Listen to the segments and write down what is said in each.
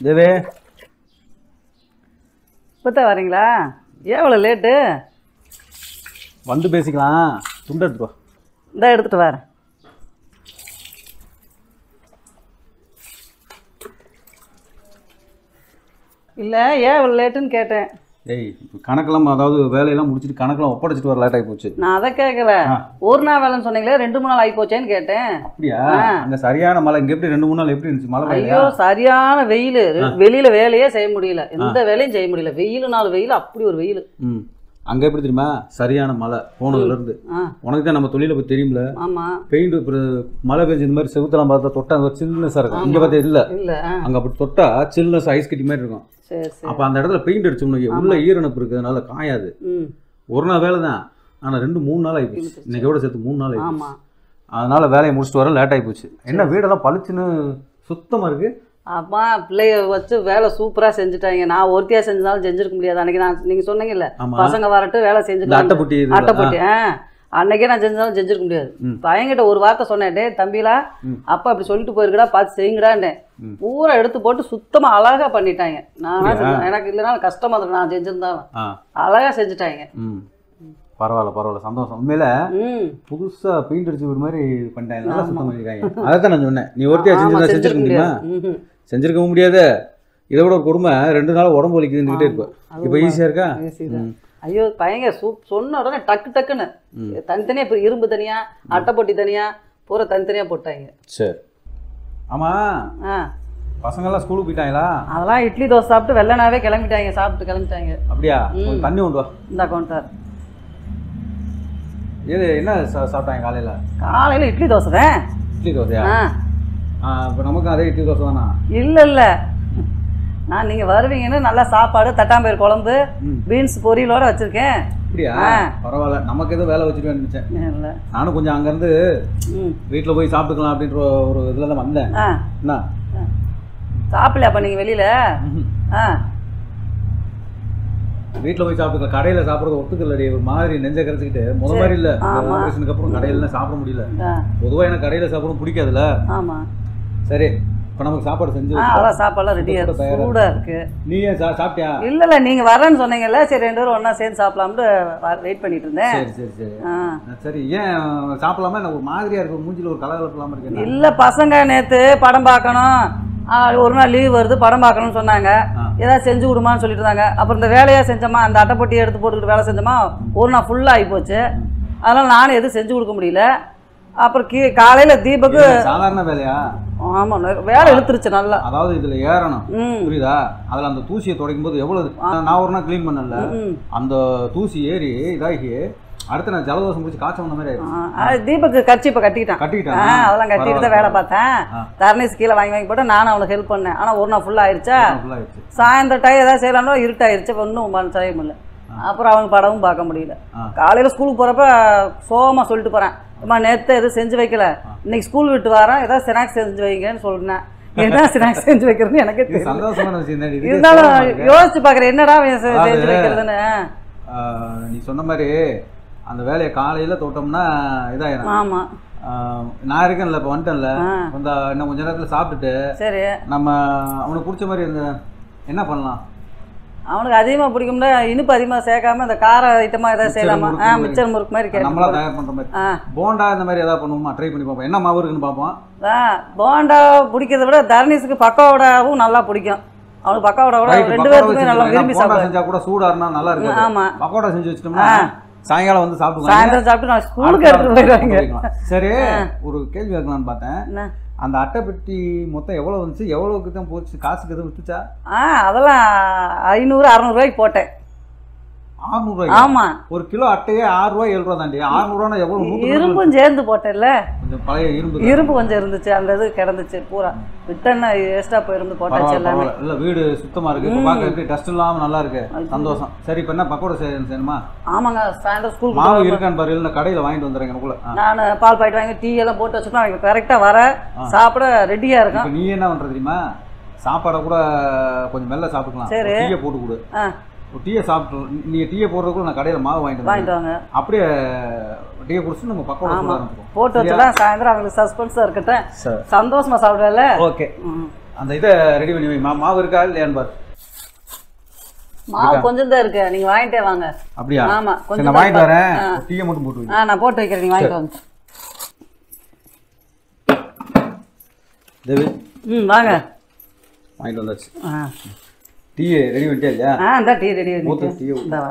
தேவே இப்போத்தான் வரீங்களா ஏன் இவ்வளோ லேட்டு வந்து பேசிக்கலாம் துண்டு எடுத்துட்டு வா இந்த எடுத்துகிட்டு வரேன் இல்லை ஏன் இவ்வளோ லேட்டுன்னு கேட்டேன் ஏய் இப்போ கணக்கெல்லாம் அதாவது வேலையெல்லாம் முடிச்சுட்டு கணக்கெல்லாம் ஒப்படைச்சிட்டு வர லேட் ஆகி போச்சு நான் அதை கேட்கல ஆ. ஒரு நாள் வேலைன்னு சொன்னீங்களே ரெண்டு மூணு நாள் ஆகி போச்சேன்னு கேட்டேன் அப்படியா அங்க சரியான மழை இங்க எப்படி ரெண்டு மூணு நாள் எப்படி இருந்துச்சு மழை ஐயோ பெய்யலையா? சரியான வெயில் வெளியில வேலையே செய்ய முடியல எந்த வேலையும் செய்ய முடியல வெயில் நாள் வெயில் அப்படி ஒரு வெயில் ம் அங்க எப்படி தெரியுமா சரியான மழை போனதுல இருந்து ஆ உனக்கு தான் நம்ம தொழிலை பத்தி தெரியும்ல ஆமா பெயிண்ட் இப்போ மழை பெஞ்சு இந்த மாதிரி செவுத்தெல்லாம் பார்த்தா தொட்டா அந்த சில்னஸாக இருக்கும் இங்கே பார்த்தா இல்ல இல்ல ஆ அங்க அப்படி தொட்டா சில்னஸ் ஐஸ் கட்டி மாதிரி இருக்கும் சரி சரி அப்ப அந்த இடத்துல பெயிண்ட் அடிச்சோம்னு வை, உள்ள ஈரணைப்பு இருக்கிறதுனால காயாது ம் ஒரு நாள் வேலை தான் ஆனா ரெண்டு மூணு நாள் ஆகி போச்சு இன்னைக்கோட சேர்த்து மூணு நாள் ஆகி ஆமா அதனால வேலையை முடிச்சுட்டு வர லேட் ஆகி போச்சு என்ன வீடெல்லாம் பளிச்சுன்னு சுத்தமா இருக்கு அப்பா பிள்ளைய வச்சு வேலை சூப்பரா செஞ்சுட்டாங்க நான் ஒருத்தியா செஞ்சாலும் செஞ்சிருக்க முடியாது அன்னைக்கு நான் நீங்க சொன்னீங்கல்ல ஆமா பசங்க வரட்டும் வேலை இந்த செஞ்சுக்கலாம் அட்டைப்புட்டி இது அட்டைப்பட்டி ஆ அன்னைக்கே நான் செஞ்சாலும் செஞ்சிருக்க முடியாது ம். பையன்கிட்ட ஒரு வார்த்தை சொன்னேன் டே தம்பிலா ம். அப்பா அப்படி சொல்லிட்டு போயிருக்கடா பார்த்து செய்யுங்கடான்னேன் ம். பூரா எடுத்து போட்டு சுத்தமா அழகா பண்ணிட்டாங்க நானா அப்படியா? செஞ்சேன் எனக்கு இல்லைனாலும் கஷ்டமா இருக்கும் நான் செஞ்சிருந்தாலும் ஆ அழகா செஞ்சுட்டாங்க ம் பரவாயில்ல பரவாயில்ல சந்தோஷம் உண்மையில ம் புதுசா பெயிண்ட் அடிச்ச வீடு மாதிரி பண்ணிட்டாங்க நல்லா சுத்தம் பண்ணிருக்காங்க அதை தான் நான் சொன்னேன் நீ ஒருத்தியா ஆமா, செஞ்சிருந்தா செஞ்சிருக்க முடியுமா ம்ஹும். செஞ்சிருக்கவும் முடியாது இதை விட ஒரு கொடுமை ரெண்டு நாள் உடம்பு வலிக்குதுன்னுக்கிட்டே இருப்பேன் இப்போ ஈஸியா இருக்கா easy தான். ஐயோ பையங்க சூப் சொன்ன உடனே டக்கு டக்குன்னு தனித்தனியா இப்போ இரும்பு தனியா அட்டைப்பொட்டி தனியா பூரா தனித்தனியா போட்டாங்க சரி ஆமா ஆ பசங்கெல்லாம் ஸ்கூலுக்கு போயிட்டாங்களா அதெல்லாம் இட்லி தோசை சாப்பிட்டு வெள்ளனாவே கிளம்பிட்டாங்க சாப்பிட்டு கிளம்பிட்டாங்க அப்படியா கொஞ்சம் தண்ணி கொண்டு வா இந்த கவுண்டர் ஏது என்ன சா- சாப்பிட்டாங்க காலையில காலையில இட்லி தோசை தான் இட்லி தோசையா ஆ இப்போ நமக்கும் அதே இட்லி தோசை தானா இல்ல இல்ல நான் நீங்க வருவீங்கன்னு நல்லா சாப்பாடு தட்டாம்பயிர் குழம்பு ம். பீன்ஸ் பொரியலோட வச்சிருக்கேன் அப்படியா ஆ. பரவாயில்ல நமக்கு எதுவும் வேலை வச்சுட்டு நினைச்சேன் இல்ல நானும் கொஞ்சம் அங்கேருந்து ம் வீட்டில் போய் சாப்பிட்டுக்கலாம் அப்படின்ற ஒரு இதில் தான் வந்தேன் ஆ என்ன சாப்பிடலையா அப்ப நீங்க வெளியில ம்ஹும். ஆ வீட்டில் போய் சாப்பிட்டுக்கலாம் கடையில் சாப்பிட்றது ஒத்துக்கலடி ஒரு மாதிரி நெஞ்ச கரைச்சிக்கிட்டு முத மாதிரி இல்லை ஆமா. ஆப்ரேஷனுக்கு அப்புறம் கடையில சாப்பிட முடியல ஆ, பொதுவாக எனக்கு கடையில் சாப்பிட பிடிக்காதுல்ல ஆமா சரி இப்போ நமக்கு சாப்பாடு செஞ்சு ஆ வச்சுட்டோம். அதெல்லாம் சாப்பாடுலாம் ரெடியா சுட இருக்கு தயாரா சூடா இருக்கு நீ ஏன் சா சாப்பிட்டியா இல்ல இல்ல நீங்க வரேன்னு சொன்னீங்கல்ல சரி ரெண்டு பேரும் ஒண்ணா சேர்ந்து சாப்பிடலாம்னு வெயிட் பண்ணிட்டு இருந்தேன் சரி சரி சரி ஆ. சரி ஏன் சாப்பிடலாமா எனக்கு ஒரு மாதிரியா இருக்கு மூஞ்சில ஒரு கலகலப்பு இல்லாம இருக்கு என்ன? இல்ல பசங்க நேத்து படம் பார்க்கணும் ஆ, ஒரு நாள் லீவ் வருது படம் பார்க்கணும்னு சொன்னாங்க ஆ. ஏதாவது செஞ்சு கொடுமான்னு சொல்லிட்டு இருந்தாங்க அப்புறம் இந்த வேலையா செஞ்சோமா அந்த அட்டைப்பொட்டி எடுத்து போட்டுக்கிட்டு வேலை செஞ்சோமா ஒரு நாள் ஃபுல்லாக ஆகி போச்சு அதனால நானும் எதுவும் செஞ்சு கொடுக்க முடியல அப்புறம் கீ காலையில தீபக்கு இது சாதாரண வேலையா ஆமா நெ- வேலை இழுத்துருச்சு நல்லா அதாவது இதுல ஏறணும் ம் புரியுதா அதுல அந்த தூசியை துடைக்கும் போது எவ்வளவு நான் ஒரு நாள் க்ளீன் பண்ணல ம். அந்த தூசி ஏறி இதாகி அடுத்து நான் ஜலதோஷம் முடிச்சு காய்ச்சல் வந்த மாதிரி ஆயிடுச்சு. ஆ, அது தீபக்கு கட்சி இப்போ கட்டிக்கிட்டான் கட்டிக்கிட்டேன் ஆ அதெல்லாம் கட்டிட்டு தான் வேலை பார்த்தேன் ஆ. தர்ணேஸ் கீழே வாங்கி வாங்கி போட்டு நானும் அவனுக்கு ஹெல்ப் பண்ணேன் ஆனால் ஒரு நாள் ஃபுல்லாக ஆயிடுச்சா full ஆயிடுச்சு சாயந்தரம் டைம் ஏதாவது செய்யலாம்னா இருட்டாயிருச்சு இப்போ இன்னும் மன செய்ய முடியல அப்புறம் அவங்க படமும் பார்க்க முடியல ஆ. காலையில் ஸ்கூலுக்கு போகிறப்ப சோகமாக சொல்லிட்டு போகிறேன் அம்மா நேற்று எதுவும் செஞ்சு வைக்கல இன்னைக்கு ஸ்கூல் விட்டு வரேன் ஏதாவது ஸ்நாக்ஸ் செஞ்சு வைங்கன்னு சொன்னேன் என்ன ஸ்நாக்ஸ் செஞ்சு வைக்கிறதுன்னு எனக்கே இது தெரியல சந்தோஷமான விஷயம் தான் இதுக்கே இருந்தாலும் சோகமா இருக்கு. யோசிச்சு பார்க்குறேன் என்னடா இவன் செ- அதாவது- செஞ்சு வைக்கிறதுன்னு ஆஹ், நீ சொன்ன மாதிரி அந்த வேலையை காலையில தொட்டோம்னா இதாயிரும் ஆமாம் ஆஹ், நான் இருக்கேன்ல இப்போ வந்துட்டேன்ல ஆ. இந்த இன்னும் கொஞ்ச நேரத்துல சாப்பிட்டுட்டு சரி நம்ம அவனுக்கு பிடிச்ச மாதிரி இந்த என்ன பண்ணலாம் அவனுக்கு அதிகமாக பிடிக்கும்ல இனிப்பு அதிகமாக சேர்க்காம இந்த கார ஐட்டமாக ஏதாவது மிச்சர் செய்யலாமா முறுக்கு ஆ மாதிரி. மிச்சர் முறுக்கு மாதிரி நம்மளா கேட்டு தயார் பண்ற மாதிரி ஆ போண்டா இந்த மாதிரி ஏதாவது பண்ணுவோமா ட்ரை பண்ணி பார்ப்போம் என்ன மாவு இருக்குன்னு பார்ப்போம் ஆ போண்டா பிடிக்கிறத விட தர்ணீஸுக்கு பக்கோடாவும் நல்லா பிடிக்கும் அவனுக்கு பக்கோடா கூட Right, ரெண்டு பக்கோடா பேருக்குமே நல்லா வச்சுக்கலாம். விரும்பி ஏன்னா போண்டா சாப்பிடுவேன் செஞ்சா கூட சூடா இருந்தா நல்லா இருக்கு ஆமா பக்கோடா செஞ்சு வச்சிட்டோம்னா சாயங்காலம் வந்து சாப்பிடுவாங்க சாயந்தரம் சாப்பிட்டு நான் ஸ்கூலுக்கு அடுத்த எடுத்துட்டு நாள் போயிடுவாங்க போய்க்கலாம். சரி ஒரு கேள்வி கேட்கலாம்னு பார்த்தேன் என்ன அந்த அட்டை பெட்டி மொத்தம் எவ்வளவு வந்துச்சு எவ்வளவுக்கு தான் போச்சு காசுக்கு எதுவும் வித்துச்சா ஆ அதெல்லாம் ஐநூறு அறநூறுவாய்க்கு போட்டேன் ஆறுநூறு ஆமா ஒரு கிலோ அட்டையே ஆறு ரூபாய் ஏழு ரூபா தாண்டி ஆறுநூறுவா எவ்வளவு நூத்தி தொண்ணூறு இரும்பும் சேர்ந்து போட்டேன்ல கொஞ்சம் பழைய இரும்பு தான். இரும்பு கொஞ்சம் இருந்துச்சு அந்த இது கிடந்துச்சு பூரா விட்டேன்னா வேஸ்டா போயிருந்து போட்டாச்சு பரவாயில்ல எல்லாமே பரவாயில்ல இல்ல வீடு சுத்தமா இருக்கு இப்ப பார்க்க எப்படி டஸ்ட் இல்லாம நல்லா இருக்கு சந்தோஷம் சரி இப்ப என்ன பக்கோடா செய்யணும் செய்யணுமா ஆமாங்க சாயந்தரம் ஸ்கூலுக்கு மாவு இருக்கான்னு பாரு இல்ல கடையில வாங்கிட்டு வந்துடுறேன் எனக்குள்ள ஆ. நான் பால் பாக்கெட் வாங்கி டீ எல்லாம் போட்டு வச்சுட்டோம் அவங்க கரெக்டாக வர சாப்பிட ரெடியாக இருக்கும் இப்ப நீ என்ன பண்ற தெரியுமா சாப்பாடை கூட கொஞ்சம் மெல்ல சாப்பிட்டுக்கலாம் சரி. ஒரு டீயை போட்டு கொடு ஆ ஒரு டீயை சாப்பிட்டு நீங்க டீயை போடுறதுக்குள்ள நான் கடையில மாவு வாங்கிட்டு வாங்கிட்டு வந்துடுறேன் வாங்க அப்படியே டீயை குடிச்சு நம்ம பக்கோடா ஆமா சொல்ல ஆரம்பிச்சிருவோம் போட்டு வச்சுலாம் சாயந்தரம் அவங்களுக்கு சஸ்பென்ஸாக இருக்கட்டும் சரி சந்தோஷமா சாப்பிடல ஓகே ம் அந்த இதை ரெடி பண்ணி வை மா- மாவு இருக்கா இல்லையான்னு பாரு மாவு கொஞ்சம் தான் இருக்கு நீங்க வாங்கிட்டே வாங்க அப்படியா ஆமா, சரி கொஞ்சம் நான் வாங்கிட்டு தான் வரேன் ஆ. ஒரு டீயை மட்டும் போட்டு வை ஆ நான் போட்டு வைக்கிறேன் நீங்க வாங்கிட்டு வாங்க தேவி ம் வாங்க வாங்கிட்டு வந்தாச்சு ஆ டீ ரெடி பண்ணிட்டியா இல்லையா ஆ இந்த டீ ரெடி ஊத்து, டீ ஊத்து. இந்த வா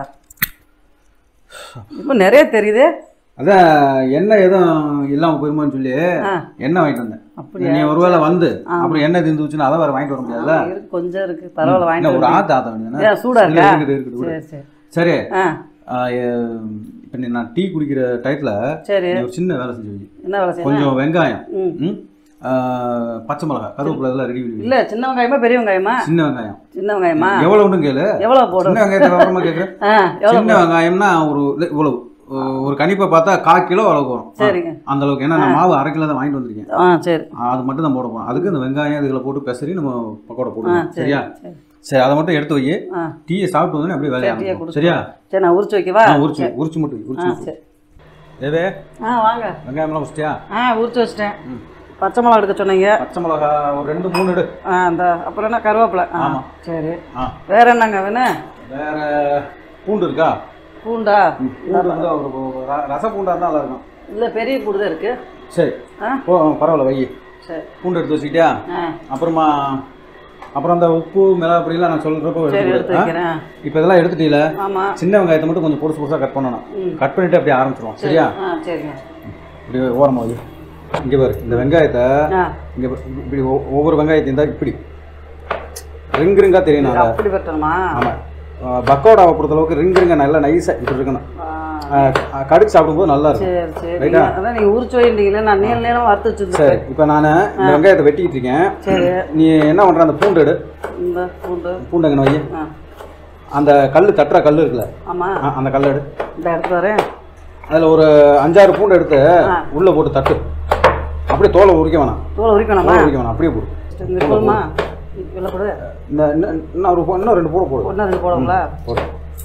இப்போ நிறைய தெரியுது அதான் எண்ணெய் எதுவும் இல்லாம போயிருமான்னு சொல்லி ஆ. எண்ணெய் வாங்கிட்டு வந்தேன் அப்படியா? நீ ஒருவேளை வந்து அப்புறம் எண்ணெய் தீர்ந்துச்சுன்னா அதை வேற வாங்கிட்டு வர முடியாதுல்ல இருக்கு கொஞ்சம் இருக்கு பரவாயில்ல என்ன வாங்கிட்டு ஒரு வரேன். ஆத்து ஆத்த வேண்டியதானே ஏன் சூடா இல்ல, இருக்கா இருக்குது இருக்குது விடு. சரி சரி சரி ஆ ஆ, எ- இப்ப நீ நான் டீ குடிக்கிற டயத்துல சரி நீ ஒரு சின்ன வேலை செஞ்சு வை என்ன வேலை செய்யணும் கொஞ்சம் வெங்காயம் ம் ம், ஆ, பச்சை மிளகாய் கருவேப்பிலை இதெல்லாம் ரெடி பண்ணி வை. இல்ல சின்ன வெங்காயமா பெரிய வெங்காயமா சின்ன வெங்காயம் சின்ன வெங்காயமா எவ்வளவு உண்டு கேளு எவ்வளவு போடும் சின்ன வெங்காயத்தை அப்புறமா கேட்குறேன் ஆ எவ்வளவு சின்ன வெங்காயம்னா ஒரு இது இவ்வளவு ஒ- ஒரு கணிப்பை பார்த்தா கால் கிலோ அளவுக்கு வரும் சரிங்க அந்த அளவுக்கு ஏன்னா நான் மாவு அரை கிலோ தான் வாங்கிட்டு வந்திருக்கேன் ஆ சரி ஆ, அது மட்டும் தான் போட போறோம் அதுக்கு இந்த வெங்காயம் இதுகளை போட்டு பெசரி நம்ம பக்கோடா ஆ போடுவோம் சரி சரியா சரி சரி அதை மட்டும் எடுத்து வை ஆ டீயை சாப்பிட்டு வந்து அப்படியே வேலையை சரி, டீயை ஆரம்பிப்போம். குடிச்சு சரியா சரி நான் உரிச்சு வைக்கவா ஆ, உரிச்சு உரிச்சு மட்டும் வை, ஆ உரிச்சு மட்டும் சரி தேவே ஆ வாங்க வெங்காயம்லாம் குடிச்சிட்டியா ஆ உரிச்சு வச்சிட்டேன் பச்சை மிளகா எடுக்க சொன்னீங்க பச்சை மிளகா ஒரு ரெண்டு மூணு எடு ஆ அந்த அப்புறம் என்ன கருவேப்பிலை ஆ ஆமா. சரி ஆ வேற என்னங்க வேணும் வேற பூண்டு இருக்கா பூண்டா பூண்டு வந்து ஒரு ஒரு ர- ரச பூண்டா இருந்தால் நல்லா இருக்கும் இல்லை பெரிய பூண்டு தான் இருக்கு சரி ஆ ஓ பரவாயில்ல வை சரி பூண்டு எடுத்து வச்சுக்கிட்டியா ஆ அப்புறமா அப்புறம் அந்த உப்பு மிளகா அப்படிலாம் நான் சொல்கிறப்போ சரி எடுத்து எடுத்து வைக்கிறேன் இப்போ இதெல்லாம் எடுத்துட்டீல ஆமாம் சின்ன வெங்காயத்தை மட்டும் கொஞ்சம் பொடுசு பொடுசாக கட் பண்ணணும் ம். கட் பண்ணிட்டு அப்படியே ஆரம்பிச்சிருவோம் சரியா ஆ சரிங்க இப்படி ஓரமாக வை இங்கே பாரு இந்த வெங்காயத்தை ஆ இங்கே இப்படி ஒ- ஒவ்வொரு வெங்காயத்தையும் தான் இப்படி ரிங் ரிங்கா தெரியணும் அதை அப்படி வெட்டணுமா ஆமாம் பக்கோடாவை பொறுத்தளவுக்கு ரிங் ரிங்கா நல்லா நைஸாக இப்படி இருக்கணும் ஆ, ஆ, க- கடிச்சு சாப்பிடும்போது நல்லா இருக்கும் சரி சரி ரைட்டா? நீங்க- அதான் நீங்கள் உரிச்சு வைண்டீங்களே நான் நீள நீளம் வறுத்து சரி வச்சுருந்தேன் இப்போ நான் இந்த வெங்காயத்தை வெட்டிக்கிட்டு இருக்கேன் சரி நீ என்ன பண்ணுற அந்த பூண்டு எடு இந்த பூண்டு பூண்டு எங்கே வை ஆ அந்த கல் தட்டுற கல் இருக்குல்ல ஆமாம் ஆ, அந்த கல் எடு இந்த இடத்து வரேன் அதில் ஒரு அஞ்சாறு பூண்டு எடுத்து ஆ. உள்ளே போட்டு தட்டு அப்படியே தோலை உரிக்க வேணாம் தோலை உரிக்கணுமா தோலை உரிக்க வேணாம் அப்படியே போடு இந்த போதுமா இல்லை போடு இந்த இன்னும் இன்னும் ஒரு பூ- இன்னும் ரெண்டு பூடு போடு ஒன்றா ரெண்டு போடுங்களா போடு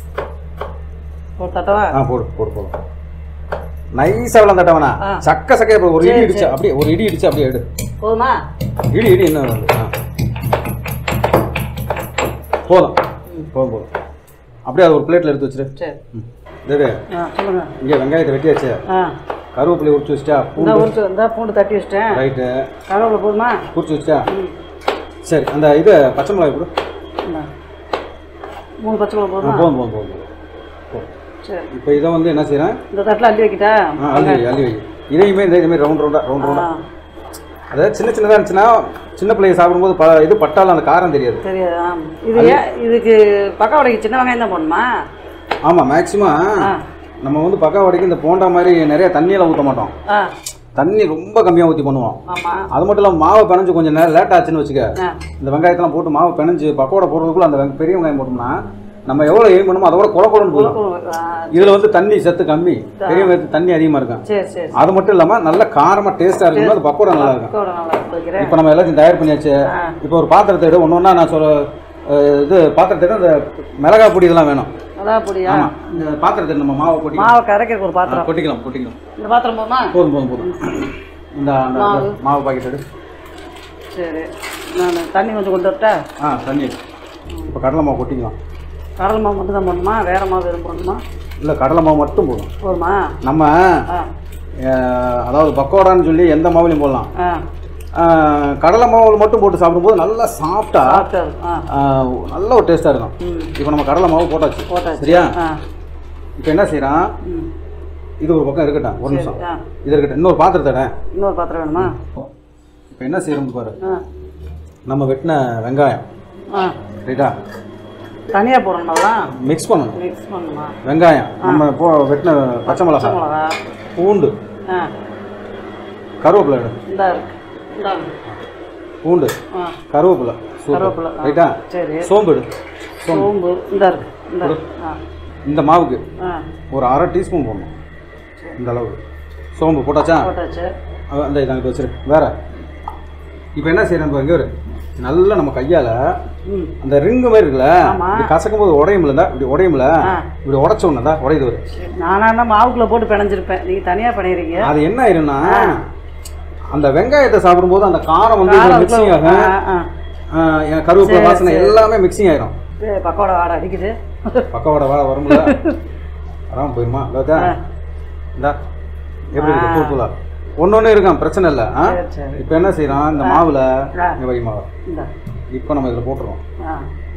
ஒரு தட்டவா ஆ போடு போடு போடு நைஸாக விளாம் தட்ட வேணாம் ஆ. சக்க சக்கையா போடு ஒரு இடி சரி, இடிச்சு அப்படியே ஒரு இடி இடிச்சு அப்படியே எடு போதுமா இடி இடி என்ன வேணும் ஆ போதும் போதும் போதும் அப்படியே அது ஒரு பிளேட்டில் எடுத்து வச்சிரு சரி ம் தேவே ஆ சொல்லுங்க இங்கே வெங்காயத்தை வெட்டியாச்சு ஆ கருவேப்பிலை உரிச்சு வச்சிட்டா இந்த பூண்டு உரிச்சு இந்த பூண்டு தட்டி வச்சிட்டேன் ரைட்டு கருவேப்பிலை போதுமா உரிச்சு வச்சிட்டா ம் சரி அந்த இது பச்சை மிளகாய் கொடு இந்தா. மூணு பச்சை மிளகா ஆ, போதுமா போதும் போதும் போதும் போதும் சரி இப்போ இதை வந்து என்ன செய்கிறேன் இந்த தட்டில் அள்ளி வைக்கிட்டா ஆ அள்ளி வை அள்ளி வை இதையுமே இந்த இதுமாரி ரவுண்ட் ரவுண்டாக ரவுண்ட் ஆ ரவுண்டாக அதாவது சின்ன சின்னதாக இருந்துச்சுன்னா சின்ன பிள்ளைங்க சாப்பிடும்போது ப இது பட்டாலும் அந்த காரம் தெரியாது தெரியாது ஆ இது ஏன் இதுக்கு பக்காவடைக்கு சின்ன வெங்காயம் தான் போடணுமா ஆமாம் மேக்ஸிமம் ஆ நம்ம வந்து பக்கா வடைக்கு இந்த போண்டா மாதிரி நிறைய தண்ணியெல்லாம் ஊற்ற மாட்டோம் ஆ தண்ணி ரொம்ப கம்மியாக ஊற்றி பண்ணுவோம் ஆமாம் அது மட்டும் இல்லாமல் மாவை பிணைஞ்சு கொஞ்சம் நேரம் லேட் ஆச்சுன்னு வச்சுக்க ஆ இந்த வெங்காயத்தெல்லாம் போட்டு மாவு பிணைஞ்சு பக்கோடா போடுறதுக்குள்ள அந்த வெங்க- பெரிய வெங்காயம் போட்டோம்னா நம்ம எவ்வளோ எய்ம் பண்ணுமோ அதோட குழ குழன்னு போயிடும் ஆ, இதில் வந்து தண்ணி சத்து கம்மி பெரிய வெங்காயத்துக்கு தண்ணி அதிகமாக இருக்கும் சரி சரி அது மட்டும் இல்லாமல் நல்ல காரமாக டேஸ்ட்டாக இருக்கும்போது அது பக்கோடா நல்லா இருக்கும் பக்கோடா நல்லா வைக்கிறேன் இப்போ நம்ம எல்லாத்தையும் தயார் பண்ணியாச்சு ஆ. இப்போ ஒரு பாத்திரத்தை எடு ஒன்று ஒன்றா நான் சொல்ல அஹ், இது பாத்திரத்தை எடு அந்த மிளகாய் பொடி இதெல்லாம் வேணும் அதான் பொடியா ஆமாம் இந்த பாத்திரத்தை எடு, நம்ம மாவை கொட்டி மாவை கரைக்கிறதுக்கு ஒரு பாத்திரம் கொட்டிக்கலாம் கொட்டிக்கலாம் இந்த பாத்திரம் போதுமா போதும் போதும் போதும் இந்த அந்த மாவு. மாவு பாக்கெட் எடு சரி நான் தண்ணி கொஞ்சம் கொண்டு வரட்டா ஆ தண்ணி இப்போ கடலை மாவு கொட்டிக்கலாம் கடல் மாவு மட்டும் தான் போடணுமா வேற மாவு எதுவும் போடணுமா இல்லை கடலை மாவு மட்டும் போதும் போதுமா நம்ம ஆ அஹ், அதாவது பக்கோடான்னு சொல்லி எந்த மாவுலையும் போடலாம் ஆ அஹ், கடலை மாவுல மட்டும் போட்டு சாப்பிடும்போது நல்லா சாப்பிட்டா சாப்பிட்டு ஆ நல்ல ஒரு டேஸ்ட்டாக இருக்கும் ம் இப்போ நம்ம கடலை மாவு போட்டாச்சு போட்டாச்சு சரியா ஆ இப்போ என்ன செய்யறான் ம் இது ஒரு பக்கம் இருக்கட்டும் ஒரு நிமிஷம் ஆ இது இருக்கட்டும் இன்னொரு பாத்திரத்தை எடு. இன்னொரு பாத்திரம் வேணுமா இப்போ என்ன செய்யறோம் பாரு ஆ நம்ம வெட்டின வெங்காயம் ஆ ரைட்டா தனியாக போடணும் அதெல்லாம் மிக்ஸ் பண்ணணும் மிக்ஸ் பண்ணணுமா வெங்காயம் நம்ம போ வெட்டின பச்சை பச்சை மிளகாய் மிளகா பூண்டு ஆ கருவேப்பிலை எடு. இந்தா இருக்கு இந்தாங்க பூண்டு ஆ கருவேப்பிலை கருவேப்பிலை சூப்பர் ஆ. ரைட்டா சரி சோம்பு எடு சோம்பு இந்தா இருக்கு இந்த ஆ இந்த மாவுக்கு ஆ ஒரு அரை டீஸ்பூன் போடணும் இந்த அளவுக்கு சோம்பு போட்டாச்சா போட்டாச்சு அஹ் அந்த இதாங்கிட்ட வச்சிரு வேற இப்போ என்ன செய்யறேன் பாருங்க இவரு நல்லா நம்ம கையால் ம் அந்த ரிங்கு மாதிரி இருக்குல்ல ஆமா. இப்படி கசக்கும் போது உடையும்ல இருந்தா இப்படி உடையும்ல ஆ. இப்படி உடச்ச உடனே உடையுது வரும் சரி நானா மாவுக்குள்ளே போட்டு பிணைஞ்சிருப்பேன் நீங்கள் தனியாக பண்ணிடுறீங்க அது என்ன ஆயிரும்னா அந்த வெங்காயத்தை சாப்பிடும்போது அந்த காரம் வந்து காரம் மிக்சிங் இருக்குல்ல? ஆகும் ஆ, ஆ. ஆஹ், என் கருவேப்பிலை சரி, வாசனை சரி. எல்லாமே மிக்சிங் ஆயிரும் ஏய், பக்கோடா வாடை அடிக்குது பக்கவாட வா வரும்ல வராமல் போயிருமா இல்லாதா ஆ. இந்தா எப்படி இருக்கு தூள் தூளா ஒன்று ஒன்று இருக்கான் பிரச்சனை இல்லை ஆ சரி, சரி. இப்போ என்ன செய்யறோம் இந்த மாவில் ஆ. இங்கே வை மாவு இந்த இப்போ நம்ம இதில் போட்டுருவோம் ஆ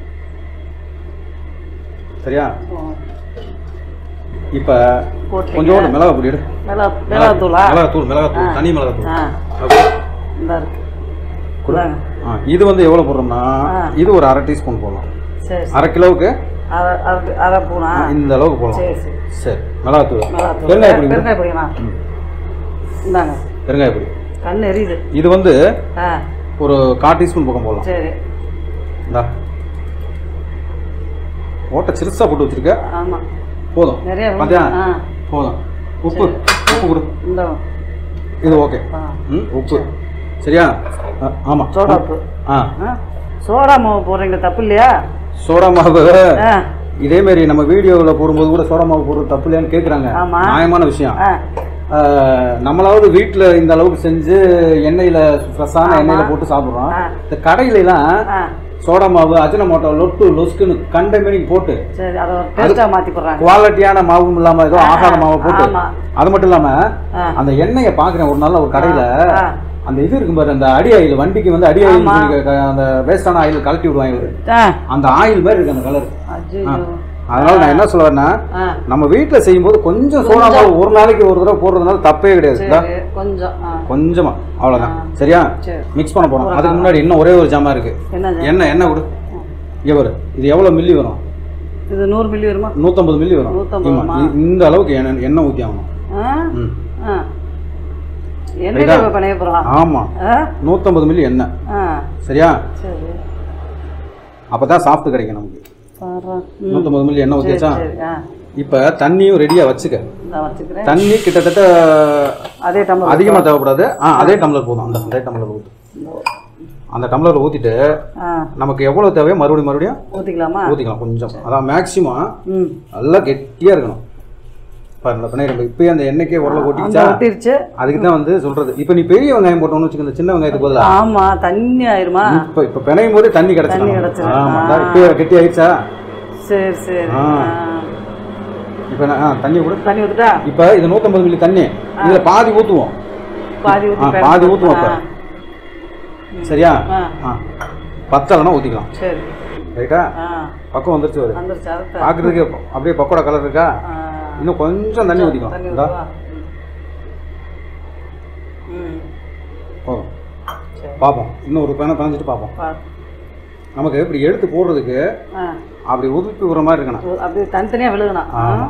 சரியா ஓ. இப்போ போட்டீங்க. கொஞ்சோண்டு மிளகா பொடி எடு மிளகா மிளகாத்தூளா மிளகாத்தூள் மிளகாத்தூள் ஆ. தனி மிளகாத்தூள் ஆ அப்படி. இந்த இருக்கு கொடு. இந்தாங்க. ஆ இது வந்து எவ்வளோ போடுறோம்னா ஆ. இது ஒரு அரை டீஸ்பூன் போடலாம் சரி சரி அரை கிலோவுக்கு அரை அரை அரை பூனா இந்த அளவுக்கு போடலாம் சரி சரி சரி மிளகாத்தூள் மிளகாத்தூள் பெருங்காய பொடி கொடு. பெருங்காய பொடிமா ம். இந்தாங்க பெருங்காய பொடி கண் எரியுது இது வந்து ஆ ஒரு கால் டீஸ்பூன் பக்கம் போடலாம் சரி இந்தா ஓட்டை சிறுசா போட்டு வச்சிருக்க ஆமாம் போதும் நிறைய பாத்தியா ஆ போதும் உப்பு உப்பு கொடு இந்த இது ஓகே ஆ ம் உப்பு சரியா ஆ, ஆமா சோடா உப்பு ஆ ஆ சோடா மாவு போடுறீங்க தப்பு இல்லையா சோடா மாவு ஆ இதே மாதிரி நம்ம வீடியோவில் போடும்போது கூட சோடா மாவு போடுறது தப்பு இல்லையான்னு கேட்குறாங்க ஆமா. நியாயமான விஷயம் ஆ ஆ, நம்மளாவது வீட்டில் இந்த அளவுக்கு செஞ்சு எண்ணெயில் ஃப்ரெஷ்ஷான எண்ணெயில் போட்டு சாப்பிட்றோம் ஆ. இந்த கடையிலலாம் ஆ சோடா மாவு அஜினமோட்டோ லொட்டு லொஸ்க்குன்னு கண்ட மாரி போட்டு சரி அதை டேஸ்ட்டாக மாற்றி போடுறாங்க குவாலிட்டியான மாவும் இல்லாம ஏதோ ஆகாத மாவை போட்டு ஆமா. அது மட்டும் இல்லாம ஆ. அந்த எண்ணெயை பாக்குறேன் ஒரு நாள் ஒரு கடையில ஆ. அந்த இது இருக்கும் பாரு அந்த அடி ஆயில் வண்டிக்கு வந்து அடி ஆயில் ஆமா. சொல்லி க- அந்த வேஸ்டான ஆயில் கழட்டி விடுவாங்க இவரு. ஆ அந்த ஆயில் மாதிரி இருக்கு அந்த கலர் அஜ்ஜோ அதனால நான் என்ன சொல்ல வரேன்னா ஆ நம்ம வீட்டுல செய்யும்போது கொஞ்சம் சோடா மாவு ஒரு நாளைக்கு ஒரு தடவை போடுறதுனால தப்பே கிடையாது இந்தா, சரி கொஞ்சம் ஆ கொஞ்சமா அவ்வளவுதான் ஆ. சரியா சரி மிக்ஸ் பண்ண போறோம் அதுக்கு முன்னாடி இன்னும் ஒரே ஒரு ஜாமான் இருக்கு என்னது எண்ணெய் எண்ணெய் கொடு இங்க வரு இது எவ்வளவு மில்லி வரும் இது நூறு மில்லி வருமா நூத்தம்பது மில்லி வரும் 150 ஆமா, இ- இந்த அளவுக்கு எண்ணெய் எண்ணெய் ஊத்தி ஆகணும் ஆ ம் ஆ என்னைக்கு இப்போ பண்ணைய போகிறோம் ஆமா ஆ நூற்றம்பது மில்லி எண்ணெய் ஆ சரியா சரி அப்போ தான் சாஃப்ட் கிடைக்கும் நமக்கு பாரு நூற்றம்பது மில்லி எண்ணெய் சரி ஊற்றியாச்சா சரி ஆ இப்போ தண்ணியும் ரெடியாக வச்சுக்க நான் வச்சுக்கிறேன் தண்ணி கிட்டத்தட்ட அதே டம்ளர் அதிகமாக தேவைப்படாது ஆ அதே டம்ளர் போதும் அந்த அதே டம்ளர் ஊற்று அந்த டம்ளரில் ஊற்றிட்டு ஆ நமக்கு எவ்வளோ தேவையோ மறுபடியும் மறுபடியும் ஊற்றிக்கலாமா ஊற்றிக்கலாம் கொஞ்சம் அதான் மேக்ஸிமம் ம் நல்லா கெட்டியாக இருக்கணும் பாருங்க பின்னாடி நம்ம இப்போயே அந்த எண்ணெய்க்கே உரல அந்த கொட்டிச்சா ஒட்டிருச்சு அதுக்கு தான் வந்து சொல்கிறது இப்போ நீ பெரிய வெங்காயம் போட்டோம்னு வச்சுக்க இந்த சின்ன வெங்காயத்துக்கு பதிலாக ஆமா தண்ணி ஆயிருமா இப்போ இப்போ பிணையும் போது தண்ணி கிடச்சிடும் கிடச்சிடும். ஆமாம் இப்போ கெட்டி ஆயிடுச்சா சரி சரி ஆ. ஆ. இப்போ நான் ஆ தண்ணி கூட தண்ணி ஊத்துட்டா இப்போ இது நூற்றம்பது மில்லி தண்ணி இதில் பாதி ஊற்றுவோம் பாதி ஆ ஊற்றி பாதி ஊற்றுவோம் இப்போ சரியா ஆ ஆ பத்தலைன்னா ஊற்றிக்கலாம் சரி ரைட்டா ஆ பக்கம் வந்துருச்சு வருது வந்துருச்சு அடுத்த பார்க்குறதுக்கு அப்படியே பக்கோடா கலர் இருக்கா ஆ. இன்னும் கொஞ்சம் தண்ணி ஊற்றிக்கலாம் தண்ணி இந்தா ஊற்றுவா ம் போதும் சரி பார்ப்போம் இன்னும் ஒரு பேனை பனைஞ்சிட்டு பார்ப்போம் பாரு நமக்கு இப்படி எடுத்து போடுறதுக்கு ஆ அப்படி உதுப்பி விடுற மாதிரி இருக்கணும் ஓ, அப்படியே தனித்தனியாக விழுகணும் ஆ ஆமா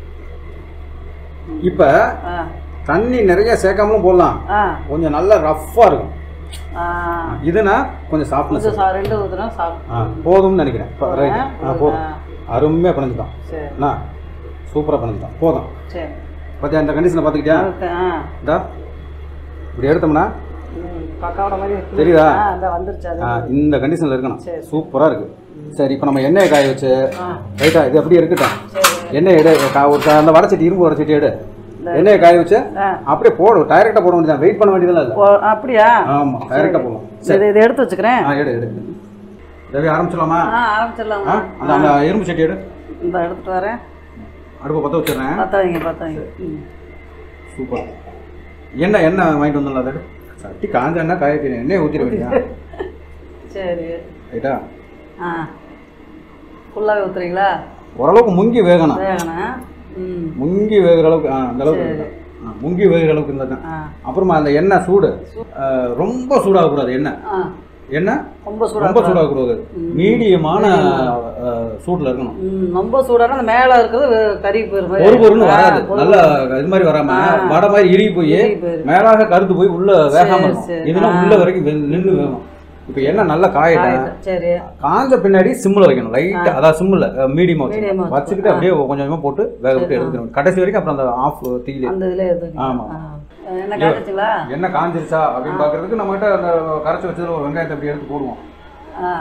இப்போ ஆ தண்ணி நிறைய சேர்க்காமலும் போடலாம் ஆ கொஞ்சம் நல்லா ரஃப்பாக இருக்கும் ஆ இதுனா கொஞ்சம் சாஃப்ட்னஸ் கொஞ்சம் சா- ரெண்டு ஊற்றுனா சாப்பிட்டு ஆ போதும்னு நினைக்கிறேன் இப்போ ரைட் ஆ போதும் அருமையாக பிணைஞ்சிட்டோம் சரி என்ன சூப்பராக பிணைஞ்சிட்டோம் போதும் சரி பார்த்தியா இந்த கண்டிஷனை பார்த்துக்கிட்டியா அடுத்து, ஆ இந்தா இப்படி எடுத்தோம்னா ம் பக்காவோட மாதிரி இருக்கு. தெரியுதா? ஆ இந்த வந்துருச்சு அது ஆ, இந்த கண்டிஷனில் இருக்கணும் சரி. சூப்பராக இருக்குது சரி இப்போ நம்ம எண்ணெயை காய வச்சு ஆ ரைட்டா இது அப்படியே இருக்கட்டும் சரி எண்ணெய் எடு கா- ஒரு க- அந்த வடச்சட்டி இரும்பு வடச்சட்டி எடு எண்ணெயை காய வச்சு ஆ அப்படியே போடு டைரெக்டாக போட வேண்டியதான் வெயிட் பண்ண வேண்டியதெல்லாம் இல்லை ஓ, அப்படியா ஆமாம் டைரெக்டாக போடலாம் சரி இதை எடுத்து வச்சுக்கிறேன் ஆ எடு எடு ரவி ஆரம்பிச்சிடலாமா ஆ ஆரம்பிச்சிடலாம் ஆ அந்த அந்த இரும்பு சட்டி எடு இந்த எடுத்துட்டு வரேன் அடுப்பை பற்ற வச்சிடுறேன் பார்த்தாங்க பார்த்தாங்க ம் சூப்பர் எண்ணெய் எண்ணெய் வாங்கிட்டு வந்துடலாம் அதை எடு. சட்டி காஞ்ச எண்ணெய் காய வைக்கணும் எண்ணெய் ஊற்றிட வேண்டியா சரி ரைட்டா ஆ ஃபுல்லாகவே ஊற்றுறீங்களா ஓரளவுக்கு முங்கி வேகணும் வேகணும் ம் முங்கி வேகிற அளவுக்கு ஆ அந்த அளவுக்கு இருக்கணும். ஆ, முங்கி வேகிற அளவுக்கு இருந்தால் தான் ஆ அப்புறமா அந்த எண்ணெய் சூடு ஆ, ரொம்ப சூடாகக்கூடாது எண்ணெய் ஆ எண்ணெய் ரொம்ப சூடாக ரொம்ப சூடாகக்கூடாது மீடியமான சூட்டில் இருக்கணும் ம் ரொம்ப சூடானா அந்த மேலே இருக்கிறது கறி போயிரு ஒரு பொருள்னு வராது நல்ல இது மாதிரி வராம வடை மாதிரி இறுகி போய் போயிரு மேலாக கருத்து போய் உள்ள வேகாம இருக்கும் சரி. இதெல்லாம் உள்ள வரைக்கும் நின்று வேகும் இப்போ எண்ணெய் நல்லா காயிட்டேன் சரி காஞ்ச பின்னாடி சிம்மில் வைக்கணும் லைட்டாக அதான் சிம்மில் மீடியமாக Medium வச்சு வச்சுக்கிட்டு அப்படியே கொஞ்சம் கொஞ்சமாக போட்டு வேக விட்டு எடுத்துக்கணும் கடைசி வரைக்கும் அப்புறம் அந்த ஆஃப் தீயில அந்த இதில் எது ஆமா. என்ன காட்டுச்சுங்களா எண்ணெய் காஞ்சிருச்சா அப்படின்னு பார்க்கறதுக்கு நம்மகிட்ட அந்த கரைச்சி வச்சதுல ஒரு வெங்காயத்தை அப்படி எடுத்து போடுவோம் ஆ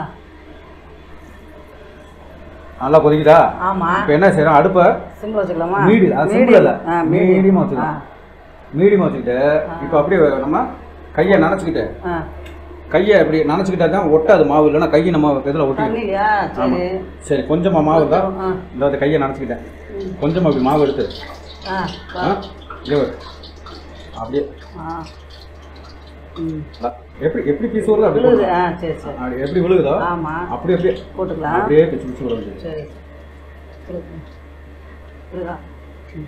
நல்லா கொதிக்குதா ஆமாம் இப்போ என்ன செய்யறோம் அடுப்பை சிம்மில் வச்சுக்கலாமா மீடி அது சிம்பிள் இல்லை ஆ மீடியம் மீடியமாக வச்சுக்கலாம் மீடியமாக வச்சுக்கிட்டு இப்போ அப்படியே நம்ம கையை நனைச்சிக்கிட்டு ஆ கையை இப்படி நனைச்சிக்கிட்டா தான் ஒட்டாது மாவு இல்லைன்னா கையை நம்ம இதில் ஒட்டி தண்ணிலையா சரி சரி கொஞ்சமாக மாவு இருந்தா ஆ இந்த வந்து கையை நனைச்சிக்கிட்டேன் கொஞ்சமாக அப்படி மாவு எடுத்து ஆ ஆ இங்கே வரு. அப்படியே ஆ ம் அ- எப்படி எப்படி பீஸ் வருதோ அப்படி விழுது போடணும். ஆ சரி சரி அப்படி எப்படி விழுகுதோ ஆமாம் அப்படி அப்படியே போட்டுக்கலாம் அப்படியே பிச்சு பிச்சு விட வேண்டியது சரி விழுது. விழுதா? ம்.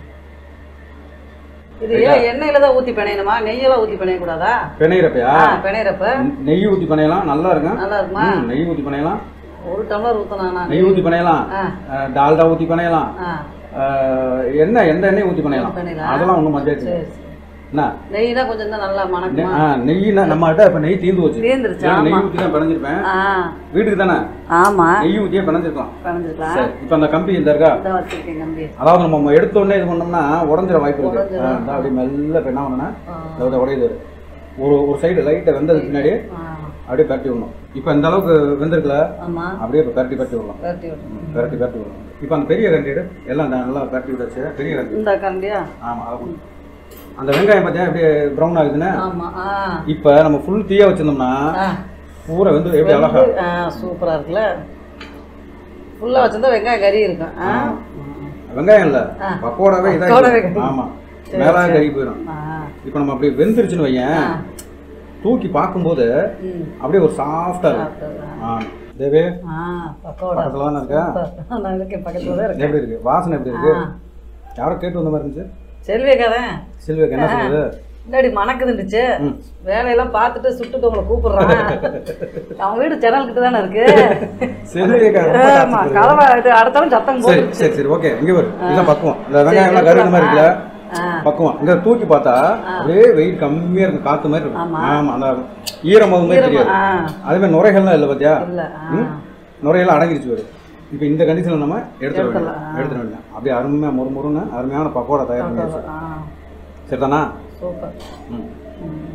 இது ஏன் எண்ணெயில தான் ஊற்றி பிணையணுமா நெய்யெல்லாம் ஊற்றி பிணையக்கூடாதா பிணையிறப்பையா ஆ பிணையிறப்ப நெய் ஊற்றி பிணையலாம் நல்லா இருக்கும் நல்லா இருக்குமா ம், நெய் ஊற்றி பிணையலாம் ஒரு டம்ளர் ஊற்றணும் நான் நெய் ஊற்றி பிணையலாம் ஆ அஹ், டால்டா ஊற்றி பிணையலாம் ஆ அஹ், எண்ணெய் எந்த எண்ணெய் ஊற்றி பிணையலாம் பிணையலாம். அதெல்லாம் ஒன்றும் மத்தியாச்சு சரி சரி என்ன நெய் தான் கொஞ்சம் தான் நல்லா நெ- மணக்குமா ஆ, நெய்னா நம்ம கிட்ட இப்போ நெய் தீர்ந்து போச்சு தீர்ந்துருச்சு, இல்லைன்னா நெய் ஆமா. ஊற்றி தான் பிணைஞ்சிருப்பேன் ஆ வீட்டுக்கு தானே ஆமாம் நெய் ஊற்றியே பிணைஞ்சிருக்கலாம் பிணைஞ்சிக்கலாம் சரி இப்போ அந்த கம்பி இந்த இருக்கா இந்த வச்சுருக்கேன் கம்பி அதாவது நம்ம எடுத்த உடனே இது பண்ணோம்னா உடஞ்சிட வாய்ப்பு இருக்கு உடைஞ்சிரும். ஆ, இந்தா அப்படி மெல்ல இப்போ என்ன பண்ணணும்னா ஆ. இந்த உடையுது வரும். ஒரு ஒரு சைடு லைட்டை வெந்ததுக்கு பின்னாடி ஆ அப்படியே பரட்டி விடணும் இப்போ இந்த அளவுக்கு வெந்திருக்குல ஆமாம் அப்படியே இப்போ பரட்டி பரட்டி விடலாம் பரட்டி விட்டு பரட்டி பரட்டி விடணும் இப்போ அந்த பெரிய கண்டி எடு எல்லாம் இந்த நல்லா பரட்டி விட்டாச்சு பெரிய கண்டி இந்த கரண்டியா ஆமாம் அதை கொடு. அந்த வெங்காயம் பார்த்தியா அப்படியே ப்ரௌன் ஆகுதுன்னு ஆமாம் ஆ இப்போ நம்ம ஃபுல் தீயா வச்சிருந்தோம்னா ஆ பூரா வந்து எப்படி அழகா ஆ சூப்பராக இருக்குல்ல ஃபுல்லாக வச்சிருந்தா வெங்காயம் கறி இருக்கும் ஆ வெங்காயம் இல்ல ஆ. பக்கோடாவே பக்கோடாவே இதாக கறி. ஆமா மேலாக கறி போயிடும் ஆ இப்போ நம்ம அப்படியே வெந்துருச்சுன்னு வையேன் ஆ. தூக்கி பார்க்கும்போது ம் அப்படியே ஒரு சாஃப்டா இருக்கும் சாப்பிட்டது. ஆ தேவே ஆ பக்கோடா பக்கத்துல தானே இருக்கா சூப்பர். நான் இருக்கேன் பக்கத்தில் தான் இருக்கேன் எப்படி இருக்கு வாசனை எப்படி இருக்கு ஆ யாரோ கேட்டு வந்த மாதிரி இருந்துச்சு செல்வியே கதை செல்விக்கு என்ன சொல்லுது முன்னாடி மணக்குதுண்டுச்சு ம். வேலையெல்லாம் பார்த்துட்டு சுட்டுட்டு உங்களை கூப்பிடுறான் அவன் வீடு ஜன்னல் கிட்ட தானே இருக்கு செல்விக்கு ஆமா கலவை இது அடுத்தாலும் சத்தம் சரி போட்டு சரி சரி ஓகே இங்க வரும் இதான் பக்குவம் இந்த வெங்காயம் எல்லாம் கருது மாதிரி இருக்குல்ல ஆ பக்குவம் இங்க தூக்கி பார்த்தா அப்படியே வெயில் கம்மியா இருக்கும் காத்து மாதிரி இருக்கும் ஆமா. ஆமா அந்த ஈரமாவு மாதிரி தெரியாது ஆ அதே மாதிரி நுரைகள்லாம் இல்லை பாத்தியா இல்ல ஆ ம்? நுரையெல்லாம் அடங்கிடுச்சு வரும் இப்போ இந்த கண்டிஷனில் நம்ம எடுத்துட வேண்டியது எடுத்துடலாம். எடுத்துட வேண்டியது அப்படியே அருமையாக முறு முறுன்னு அருமையான பக்கோடா தயார் பண்ணியாச்சு ஆ சரிதானா சூப்பர் ம் ம்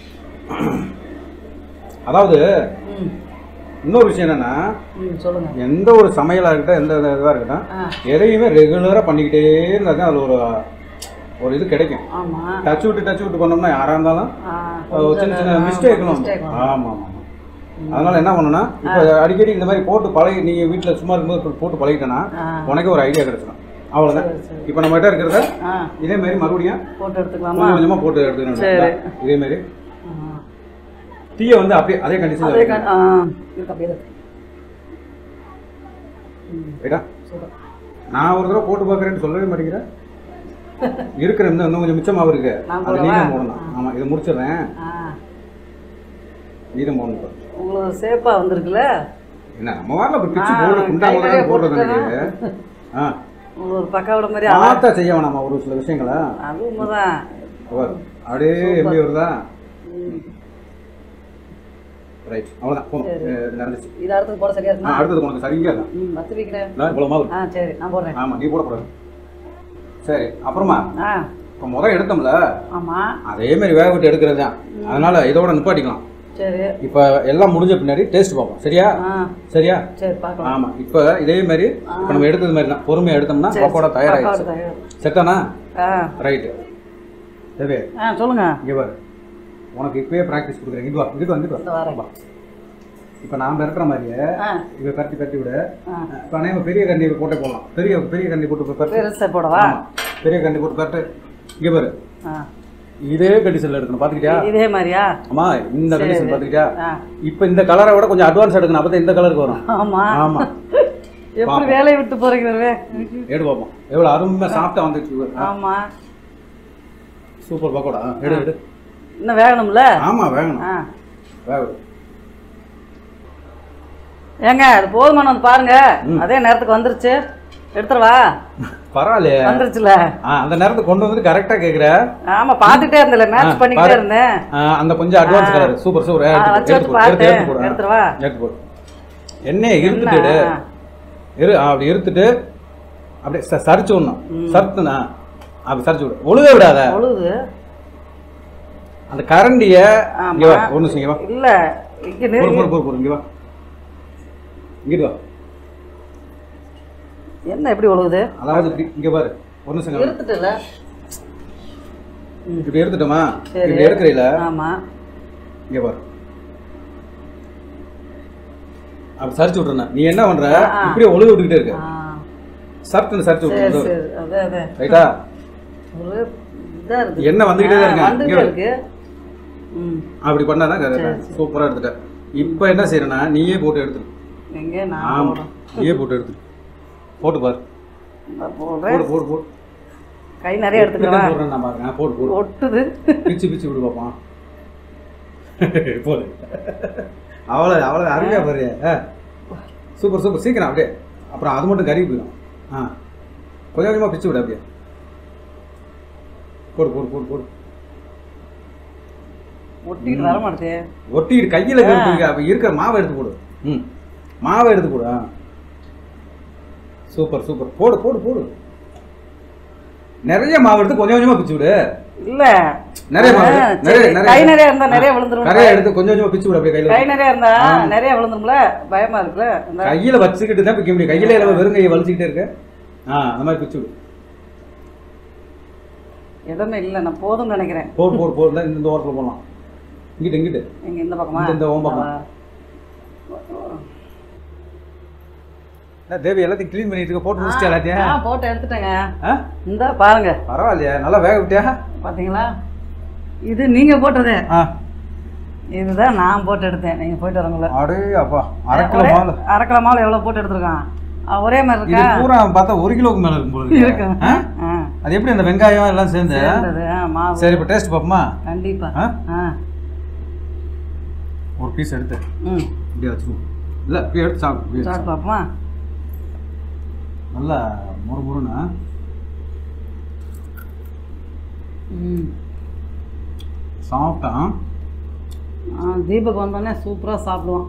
அதாவது ம் இன்னொரு விஷயம் என்னன்னா ம் சொல்லுங்க எந்த ஒரு சமையலாக இருக்கட்டும் எந்த இதாக இருக்கட்டும் ஆ எதையுமே ரெகுலராக பண்ணிக்கிட்டே இருந்தால் தான் அதில் ஒரு ஒரு இது கிடைக்கும் ஆமா டச் விட்டு டச் விட்டு பண்ணோம்னா யாராக இருந்தாலும் ஆ ஒரு சின்ன சின்ன மிஸ்டேக்லாம் mistake வரும். ஆமாம் ஆமாம் அதனால என்ன பண்ணணும்னா இப்போ அடிக்கடி இந்த மாதிரி போட்டு பழகி நீங்கள் வீட்டில் சும்மா இருக்கும்போது போட்டு பழகிட்டேன்னா ஆ உனக்கே ஒரு ஐடியா கிடைச்சிடும் அவ்வளோதான் சரி, சரி. இப்போ நம்ம கிட்ட இருக்கிறத ஆ இதே மாதிரி மறுபடியும் போட்டு எடுத்துக்கலாமா கொஞ்சம் கொஞ்சமாக போட்டு எடுத்துக்கணும் சரி. இதே மாதிரி ஆ. தீயை வந்து அப்படியே அதே கண்டிஷனில் அதே கண்- ஆ இருக்கு அப்படியே இருக்கு. ம் ரைட்டா சூப்பர் நான் ஒரு தடவை போட்டு பார்க்குறேன்னு சொல்லவே மாட்டேங்கிறேன் இருக்கிற இன்னும் இன்னும் கொஞ்சம் மிச்சமாகவும் இருக்கு நான் அது போடவா? நீதான் போடணும் ஆமாம் இதை முடிச்சிடுறேன் ஆ நீதான் போடணும் இப்ப. உங்களுக்கு சேஃபா வந்திருக்குல்ல என்ன நம்ம வாரில் இப்போ பிச்சு ஆ, போடு குண்டா கை கூட நிறைய போடுறது போட்டுட்டேனா? எனக்கு ஆ உங்களுக்கு ஒரு பக்காவோட மாதிரி அழகா- பார்த்தா செய்ய வேணாமா ஒரு சில விஷயங்களை அது உண்மைதான் அவர் அப்படியே எப்படி வருதா ம். ரைட் அவ்வளோதான் போதும் சரி. அஹ் நடந்துச்சு இது அடுத்தது போட சரியா ஆ இருக்குமா அடுத்தது உனக்கு சரியா இல்லை ம் பத்து வைக்கிறேன் நான் இவ்வளோ மாவு ஆ சரி நான் போடுறேன் ஆமாம் நீ போடக்கூடாது சரி அப்புறமா ஆ இப்போ முதல் எடுத்தோம்ல ஆமா அதே மாதிரி வேக விட்டு எடுக்கிறது தான் அதனால இதோட நிப்பாட்டிக்கலாம் சரி இப்போ எல்லாம் முடிஞ்ச பின்னாடி டேஸ்ட் பார்ப்போம் சரியா ஆ சரியா சரி பார்க்கலாம் ஆமாம் இப்போ இதே மாதிரி இப்போ நம்ம எடுத்தது மாதிரி தான் பொறுமையாக எடுத்தோம்னா சரி, பக்கோடா தயாராகிடுச்சு பக்காவோட தயார். செட்டானா ஆ ரைட்டு சரி ஆ சொல்லுங்க இங்கே பாரு உனக்கு இப்பயே ப்ராக்டிஸ் கொடுக்குறேன் இது வா இது வந்துட்டு இந்த வாரேன் வா இப்போ நாம் இருக்கிற மாதிரியே ஆ இவ பரட்டி பரட்டி விட ஆ இப்போ அநேகம் பெரிய கண்டி போட்டே போடலாம் பெரிய பெரிய கண்டி போட்டு பரட்டு பெருசை போடவா ஆமா. பெரிய கண்டி போட்டு பரட்டு இங்கே பாரு ஆ இதே கண்டிஷனில் எடுக்கணும் பார்த்துக்கிட்டியா இதே மாதிரியா ஆமா இந்த கண்டிஷன் பார்த்துக்கிட்டியா ஆ இப்போ இந்த கலரை விட கொஞ்சம் அட்வான்ஸ் எடுக்கணும் அப்போ இந்த கலருக்கு வரும் ஆமா ஆமா எப்படி வேலையை விட்டு போறீங்க வருவே எடு பார்ப்போம் எவ்வளோ அருமையாக சாப்பிட்டா வந்துட்டு ஆமா சூப்பர் பக்கோடா எடு எடு இன்னும் வேகணும்ல ஆமா வேகணும் ஆ வேகணும் ஏங்க அது போதுமான வந்து பாருங்க அதே நேரத்துக்கு வந்துருச்சு எடுத்துருவா பரவாயில்லையே வந்துருச்சுல ஆ அந்த நேரத்துக்கு கொண்டு வந்துட்டு கரெக்டாக கேட்குற ஆமா பாத்துட்டே இருந்தல மேட்ச் பண்ணிக்கிட்டே இருந்தேன் அந்த கொஞ்சம் அட்வான்ஸ் கலர் சூப்பர் சூப்பர் ஆ, எடுத்து வச்சு எடுத்து வச்சு போடு, எடுத்து பாரு. எடுத்து போடு ஆ. எடுத்துருவா? எடுத்து போடு எண்ணெயை இருத்துட்டு ஆ. இரு ஆ, அப்படி இருத்துட்டு அப்படியே ச- சரிச்சு விடணும் சருத்துனா அப்படி சரிச்சு விடு ஒழுக விடாத பொழுது அந்த கரண்டிய ஆமா. இங்க வா ஒரு நிமிஷம் இங்க வா இல்ல இங்க பொறு நெருங்கி பொறு பொறு பொறு இங்க வா இங்கிட்டு வா என்ன எப்படி ஒழுகுது அதாவது இப்படி இங்க பாரு ஒரு நிமிஷம் இங்க வா. இருந்துட்டுல இப்படி எடுத்துட்டோமா சரி. இப்படி எடுக்கிறீல ஆமா இங்க பாரு அப்படி சரிச்சு விட்றேன் நீ என்ன பண்ற ஆ. இப்படியே ஒழுங்கு விட்டுக்கிட்டே இருக்க ஆ சர்ட்டுன்னு சரிச்சு சரி விட்டு சரி அதே அதே ரைட்டா ஒரு இதாக இருக்கு எண்ணெய் வந்துக்கிட்டே தான் இருக்கேன். வந்துட்டே இங்க இருக்கு ம் அப்படி பண்ணாதான் கரெக்டா சூப்பரா எடுத்துட்டேன் இப்போ என்ன செய்யறேன்னா நீயே போட்டு எடுத்துரு எங்கே நான் ஆமா போடுறேன். நீயே போட்டு எடுத்துரு போட்டு பாரு இந்த போடுறேன் போடு போடு போடு கை நிறைய எடுத்துக்கிறேன் போடுறேன் நான் பாருங்க போடு போடு ஒட்டுது பிச்சு பிச்சு விடு பாப்பான் போடு அவ்வளோ அவ்வளோ அருமையாக பாரு ஆ சூப்பர் சூப்பர் சீக்கிரம் அப்படியே அப்புறம் அது மட்டும் கறி போயிடும் ஆ கொஞ்சம் கொஞ்சமாக பிச்சு விடு அப்படியே போடு போடு போடு போடு ஒட்டிட்டு வர மாட்டேது ஒட்டிட்டு கையில் கருத்துங்க அப்போ இருக்கிற மாவை எடுத்து போடு ம் மாவை எடுத்து போடு ஆ சூப்பர் சூப்பர் போடு போடு போடு நிறைய மாவு எடுத்து கொஞ்சம் கொஞ்சமாக பிச்சு விடு இல்ல நிறைய மாவு ஆ, நிறைய சரி. நிறைய கை நிறைய இருந்தா நிறைய விழுந்துரும் நிறைய எடுத்து கொஞ்சம் கொஞ்சமாக பிச்சு விடு அப்படியே கையில் கை நிறைய இருந்தா நிறைய விழுந்துரும்ல பயமா இருக்குல்ல இந்த கையில வச்சுக்கிட்டு தான் பிக்க முடியும் கையில இல்லாம வெறும் கையை வலிச்சுக்கிட்டே இருக்க ஆ அந்த மாதிரி பிச்சு விடு இடமே இல்ல நான் போதும்னு நினைக்கிறேன் போடு போடு போடு இந்த இந்த ஓரத்தில் போடலாம் இங்கிட்டு இங்கிட்டு நீங்க இந்த பக்கமா இந்த- இந்த ஓம் பக்கம். ஆ. என்ன தேவி எல்லாத்தையும் க்ளீன் பண்ணிட்டு இருக்க போட்டு முடிச்சிட்டு எல்லாத்தையும் ஆ போட்டு எடுத்துட்டேங்க ஆ இந்த பாருங்க பரவாயில்லையா நல்லா வேக விட்டியா பாத்தீங்களா இது நீங்க போட்டது ஆ இதுதான் நான் போட்டு எடுத்தேன் நீங்க போயிட்டு வரவங்கள அடே அப்பா அரை கிலோ மாவு அரை கிலோ மாவு எவ்வளவு போட்டு எடுத்திருக்கான் ஆ, ஒரே மாதிரி இது இருக்கா பூரா பார்த்தா ஒரு கிலோவுக்கு மேல இருக்கும் போல இருக்கு. இருக்கு ஆ? ஆ அது எப்படி அந்த வெங்காயம் எல்லாம் சேர்ந்து சேர்ந்தது ஆ மாவு சரி இப்போ டேஸ்ட் பார்ப்போமா கண்டிப்பா ஆ ஆ ஒரு பீஸ் எடுத்து ம் இப்படியே வச்சுருவோம் இல்லை இப்படியே எடுத்து சாப்பிடு இப்படியே எடுத்து சாப்பிட்டு பார்ப்போமா சாப்பிடு. நல்லா முறு முறுன்னு ம் சாப்பிட்டா ஆ தீபக் வந்தோடனே சூப்பராக சாப்பிடுவான்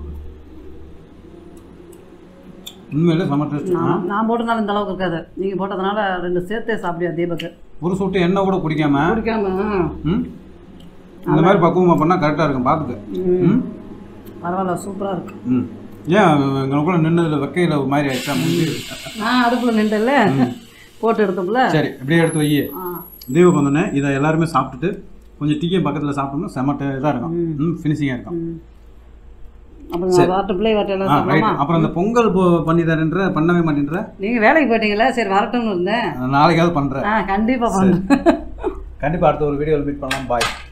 உண்மையிலே செம்ம டேஸ்ட் நான் நான் போட்டதுனால இந்த அளவுக்கு இருக்காது நீங்கள் போட்டதுனால ரெண்டு சேர்த்தே சாப்பிடுவா தீபக்கு ஒரு சொட்டு எண்ணெய் கூட குடிக்காம குடிக்காம ம் இந்த மாதிரி பக்குவமாக பண்ணால் கரெக்டாக இருக்கும் பார்த்துக்க ம் ம் பரவாயில்ல சூப்பராக இருக்கு ம் ஏன் எங்களுக்குள்ள நின்னதில் வைக்கையில் ஒரு மாதிரி ஆயிடுச்சா முடிஞ்சு நான் அடுப்பில் நின்றல போட்டு எடுத்தோம்ல சரி இப்படியே எடுத்து வை ஆ தீபம் வந்தோடனே இதை எல்லாருமே சாப்பிட்டுட்டு கொஞ்சம் டீயும் பக்கத்தில் சாப்பிட்டோம்னா செம்ம இதாக இருக்கும் ம் ஃபினிஷிங்காக இருக்கும் ம் அப்புறம் நான் வாட்டு பிள்ளை வாட்டு எல்லாம் ஆ ரைட் சாப்பிடலாமா அப்புறம் அந்த பொங்கல் போ- பண்ணி தரேன்ற பண்ணவே மாட்டேன்ற நீங்கள் வேலைக்கு போயிட்டீங்களா சரி வரட்டும்னு இருந்தேன் நாளைக்காவது பண்ணுறேன் ஆ கண்டிப்பாக பண்ணுறேன் கண்டிப்பாக அடுத்த ஒரு வீடியோவில் மீட் பண்ணலாம் பாய்